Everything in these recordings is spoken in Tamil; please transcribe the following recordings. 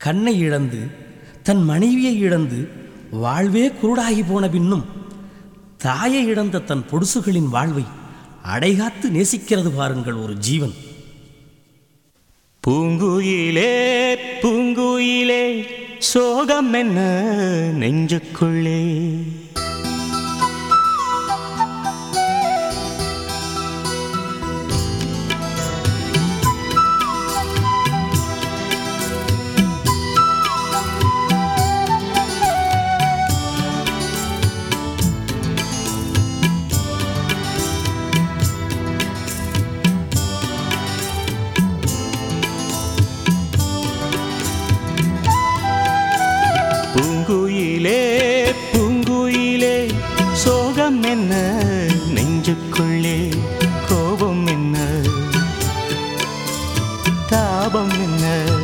கண்ணை இழந்து தன் மனைவியை இழந்து வாழ்வே குருடாகி போன பின்னும் தாயை இழந்த தன் பொடுசுகளின் வாழ்வை அடைகாத்து நேசிக்கிறது பாருங்கள் ஒரு ஜீவன் பூங்குயிலே பூங்குயிலே சோகம் என்ன நெஞ்சுக்குள்ளே பூங்குயிலே பூங்குயிலே சோகம் என்ன நெஞ்சுக்குள்ளே கோபம் என்ன தாபம் என்ன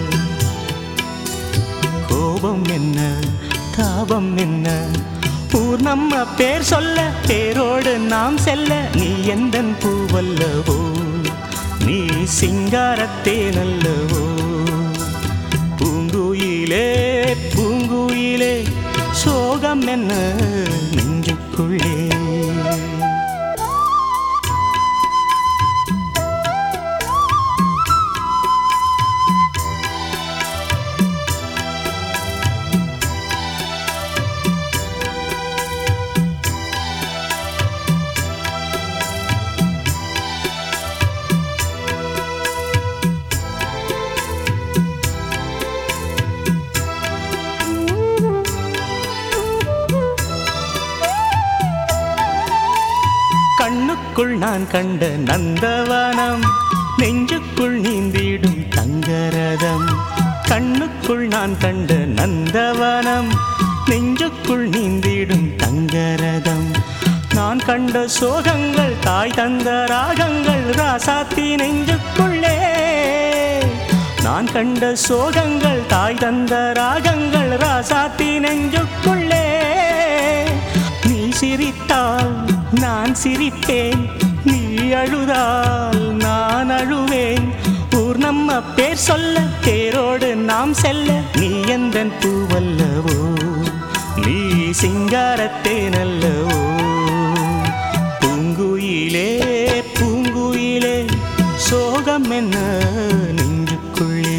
கோபம் என்ன தாபம் என்ன ஊர் நம்ம பேர் சொல்ல பேரோடு நாம் செல்ல நீ எந்தன் பூவல்லவோ நீ சிங்காரத்தே நல்லவோ பூங்குயிலே பூங்குயிலே சோகம் என்ன நெஞ்சுக்குள்ளே கண்ணுக்குள் நான் கண்ட நந்தவனம் நெஞ்சுக்குள் நீந்திடும் தங்கரதம் கண்ணுக்குள் நான் கண்ட நந்தவனம் நெஞ்சுக்குள் நீந்திடும் தங்கரதம் நான் கண்ட சோகங்கள் தாய் தந்த ராகங்கள் ராசாத்தி நெஞ்சுக்குள்ளே நான் கண்ட சோகங்கள் தாய் தந்த ராகங்கள் ராசாத்தி நெஞ்சுக்குள்ளே நீ சிரித்தால் நான் சிரிப்பேன் நீ அழுதால் நான் அழுவேன் ஊர் நம்ம பேர் சொல்ல பேரோடு நாம் செல்ல நீ எந்த பூவல்லவோ நீ சிங்காரத்தே நல்லவோ பூங்குயிலே பூங்குயிலே சோகம் என்ன நெஞ்சுக்குள்ளே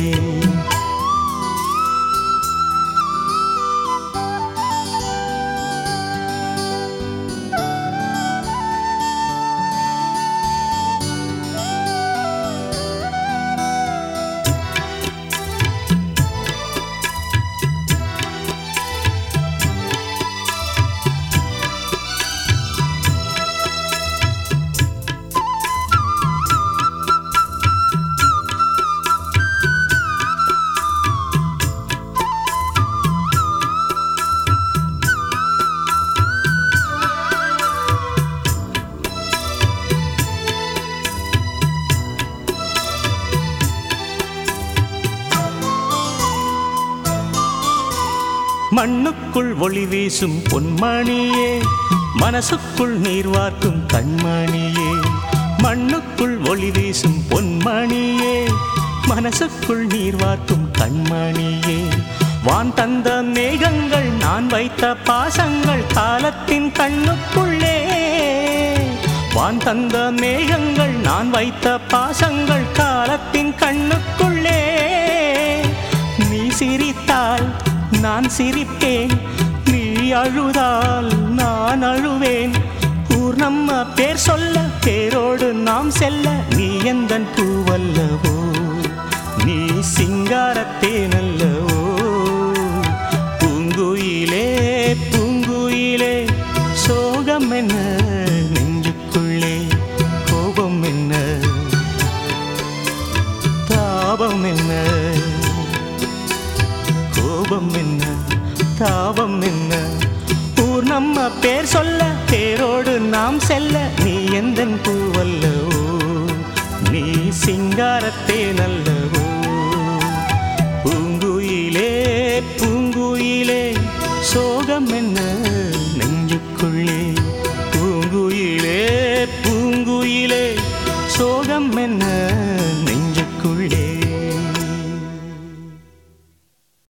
மண்ணுக்குள் ஒளி வீசும் பொன்மணியே மனசுக்குள் நீர் வார்க்கும் கண்மணியே மண்ணுக்குள் ஒளி வீசும் பொன்மணியே மனசுக்குள் நீர் வார்க்கும் கண்மணியே வான் தந்த மேகங்கள் நான் வைத்த பாசங்கள் காலத்தின் கண்ணுக்குள்ளே வான் தந்த மேகங்கள் நான் வைத்த பாசங்கள் காலத்தின் கண்ணுக்குள்ளே நீ சிரித்தால் நான் சிரிப்பேன் நீ அழுதால் நான் அழுவேன் ஊர் நம்ம பேர் சொல்ல பேரோடு நாம் செல்ல நீ எந்தன் பூவல்லவோ நீ சிங்காரத்தே நல்லவோ பூங்குயிலே பூங்குயிலே சோகம் என்ன நெஞ்சுக்குள்ளே கோபம் என்ன தாபம் என்ன கோபம் என்ன தாபம் என்ன ஊர் நம்ம பேர் சொல்ல பேரோடு நாம் செல்ல நீ எந்த பூவல்லவோ நீ சிங்காரத்தே நல்லவோ